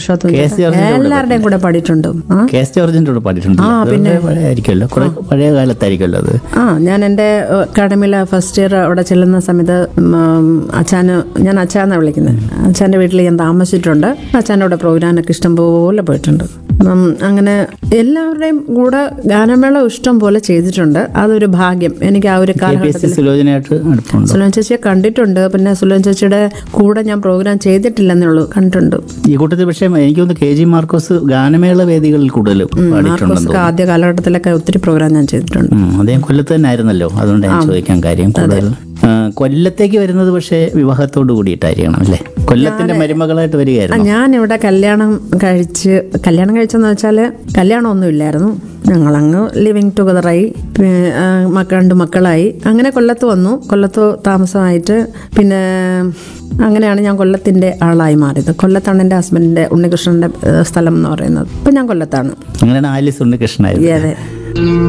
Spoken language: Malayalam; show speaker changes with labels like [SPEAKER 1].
[SPEAKER 1] പുരുഷോത്തം
[SPEAKER 2] കെ എസ്
[SPEAKER 1] ചേട്ടൻ.
[SPEAKER 2] ജോർജിന്റെ കൂടെ
[SPEAKER 1] എല്ലാവരുടെയും കൂടെ പാടിയിട്ടുണ്ട് ആ
[SPEAKER 2] കെ എസ് ജോർജിന്റെ കൂടെ പാടിയിട്ടുണ്ട് പിന്നെ ആയിരിക്കുമല്ലോ കുറെ പഴയ കാലത്തായിരിക്കുമല്ലോ അത്
[SPEAKER 1] ആ ഞാൻ എൻ്റെ അക്കാഡമിയിലെ ഫസ്റ്റ് ഇയർ അവിടെ ചെല്ലുന്ന സമയത്ത് ഉം, അച്ഛന് ഞാൻ അച്ഛാന്നാണ് വിളിക്കുന്നത് അച്ഛൻ്റെ വീട്ടിൽ ഞാൻ താമസിച്ചിട്ടുണ്ട് അച്ഛൻ്റെ കൂടെ പ്രോഗ്രാമൊക്കെ ഇഷ്ടംപോലെ പോയിട്ടുണ്ട് ഉം, അങ്ങനെ എല്ലാവരുടെയും കൂടെ ഗാനമേള ഇഷ്ടം പോലെ ചെയ്തിട്ടുണ്ട് അതൊരു ഭാഗ്യം എനിക്ക് ആ ഒരു
[SPEAKER 2] കെ പി എസ്
[SPEAKER 1] കാലഘട്ടത്തിൽ
[SPEAKER 2] സി സുലോചനയായിട്ട് അടുപ്പമുണ്ടോ
[SPEAKER 1] സുലൻ ചേച്ചിയെ കണ്ടിട്ടുണ്ട് പിന്നെ സുലൻ ചേച്ചിയുടെ കൂടെ ഞാൻ പ്രോഗ്രാം ചെയ്തിട്ടില്ലെന്നേ ഉള്ളൂ കണ്ടിട്ടുണ്ട്
[SPEAKER 2] ഈ കൂട്ടത്തിൽ പക്ഷേ എനിക്ക് തോന്നുന്നു കെ ജി മാർക്കോസ് ഗാനമേള വേദികളിൽ കൂടുതൽ പാടിയിട്ടുണ്ടെന്ന്
[SPEAKER 1] മാർക്കോസ്ക്ക് ആദ്യ കാലഘട്ടത്തിലൊക്കെ ഒത്തിരി പ്രോഗ്രാം ഞാൻ ചെയ്തിട്ടുണ്ട്
[SPEAKER 2] ഉം, അദ്ദേഹം കൊല്ലത്ത് തന്നെ ആയിരുന്നല്ലോ അതുകൊണ്ട് ഞാൻ ചോദിക്കാൻ കാര്യം കൂടുതൽ ആ, കൊല്ലത്തേക്ക് വരുന്നത് പക്ഷേ വിവാഹത്തോട് കൂടിയിട്ടായിരിക്കണം അല്ലേ കൊല്ലത്തിന്റെ മരുമകളായിട്ട്
[SPEAKER 1] ആ,
[SPEAKER 2] വരികയായിരുന്നു
[SPEAKER 1] ഞാൻ ഇവിടെ കല്യാണം കഴിച്ച് കല്യാണം കഴിച്ചെന്ന് വെച്ചാൽ കല്യാണമൊന്നും ഇല്ലായിരുന്നു ഞങ്ങളങ്ങ് ലിവിങ് ടുഗദറായി പി- ആ, മക്ക രണ്ട് മക്കളായി അങ്ങനെ കൊല്ലത്ത് വന്നു കൊല്ലത്ത് താമസമായിട്ട് പിന്നെ അങ്ങനെയാണ് ഞാൻ കൊല്ലത്തിൻ്റെ ആളായി മാറിയത് കൊല്ലത്താണ് എൻ്റെ ഹസ്ബൻഡിൻ്റെ ഉണ്ണികൃഷ്ണൻ്റെ ഏഹ്, സ്ഥലം എന്ന് പറയുന്നത് അപ്പം ഞാൻ കൊല്ലത്താണ്
[SPEAKER 2] അങ്ങനെയാണ് ആലിസ് ഉണ്ണികൃഷ്ണനായിരുന്നു
[SPEAKER 1] അതെ